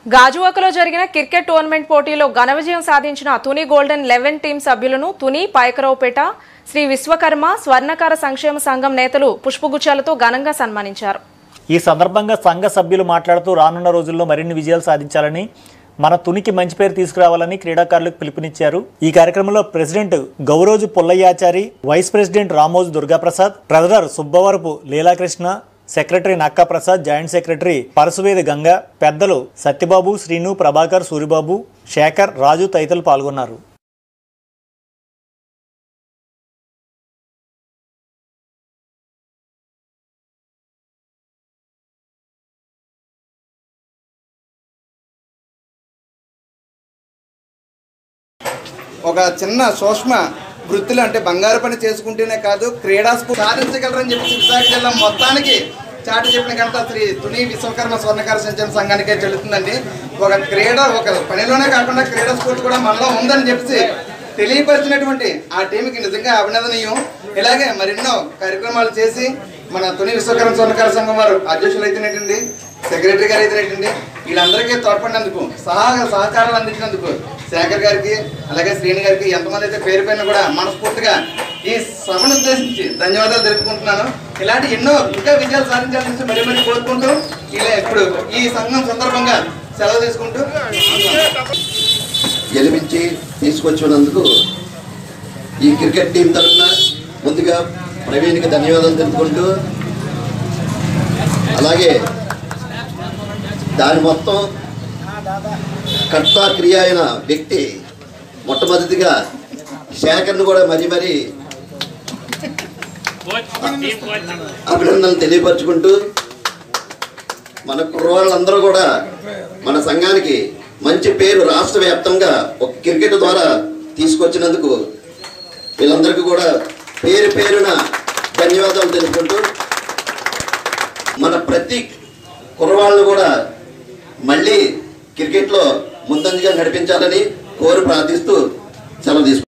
గాజువాకలో జరిగిన cricket tournament పోటీలో ఘన విజయం సాధించిన తుని గోల్డెన్ లెవెన్ టీం సభ్యులను తుని పాయకరావుపేట శ్రీ విశ్వకర్మ స్వర్ణకార సంక్షేమ సంఘం నేతలు పుష్పగుచ్చాలతో ఘనంగా సన్మానించారు ఈ సందర్భంగా సంఘ సభ్యులు మాట్లాడుతూ రానున్న రోజుల్లో మరిన్ని విజయాలు సాధించాలని మన తునికి మంచి పేరు తీసుకురావాలని క్రీడాకారులకు పిలుపునిచ్చారు ఈ కార్యక్రమంలో president Gouroju Pullayyachari vice president Ramoju Durgaprasad treasurer Subbavarapu Leelakrishna secretary Nakka Prasad joint secretary Parasuvedi Ganga పెద్దలు సత్యబాబు శ్రీను ప్రభాకర్ సూరిబాబు శేఖర్ రాజు తదితరులు పాల్గొన్నారు ఒక చిన్న సూక్ష్మ వృత్తులు అంటే బంగారు పని చేసుకుంటేనే కాదు క్రీడా స్ఫూ సాధించగలరని చెప్పి విశాఖ జిల్లా మొత్తానికి చాటి చెప్పిన ఘనత శ్రీ తుని విశ్వకర్మ స్వర్ణకార సంచలన సంఘానికే చెల్లుతుందండి ఒక క్రీడ ఒక పనిలోనే కాకుండా క్రీడా స్ఫూర్తి కూడా మనలో ఉందని చెప్పి తెలియపరిచినటువంటి ఆ టీంకి నిజంగా అభినందనీయం ఇలాగే మరెన్నో కార్యక్రమాలు చేసి మన తుని విశ్వకర్మ స్వర్ణకార సంఘం వారు అధ్యక్షులు అయితేనేటండి సెక్రటరీ గారు అయితేనేటండి వీళ్ళందరికీ తోడ్పడినందుకు సహాయ సహకారాలు అందించినందుకు శేఖర్ గారికి అలాగే శ్రీని గారికి ఎంతమంది అయితే పేరు పైన కూడా మనస్ఫూర్తిగా ఈ సభను ఉద్దేశించి ధన్యవాదాలు తెలుపుకుంటున్నాను ఇలాంటి ఎన్నో ఇంకా విజయాలు సాధించాలని మరీ మరీ కోరుకుంటూ ఇలా ఇప్పుడు ఈ సంఘం సందర్భంగా సెలవు తీసుకుంటూ గెలిపించి తీసుకొచ్చినందుకు ఈ క్రికెట్ టీం తరఫున ముందుగా ప్రవీణ్కి ధన్యవాదాలు తెలుపుకుంటూ అలాగే దాని మొత్తం కర్త క్రియ అయిన వ్యక్తి మొట్టమొదటిగా శేఖర్ను కూడా మరీ మరీ అభినందనలు తెలియపరచుకుంటూ మన కుర్రవాళ్ళందరూ కూడా మన సంఘానికి మంచి పేరు రాష్ట్ర వ్యాప్తంగా ఒక క్రికెట్ ద్వారా తీసుకొచ్చినందుకు వీళ్ళందరికీ కూడా పేరు పేరున ధన్యవాదాలు తెలుపుకుంటూ మన ప్రతి కుర్రవాళ్ళను కూడా మళ్ళీ క్రికెట్లో ముందంజగా నడిపించాలని కోరి ప్రార్థిస్తూ సెలవు తీసుకుంటాం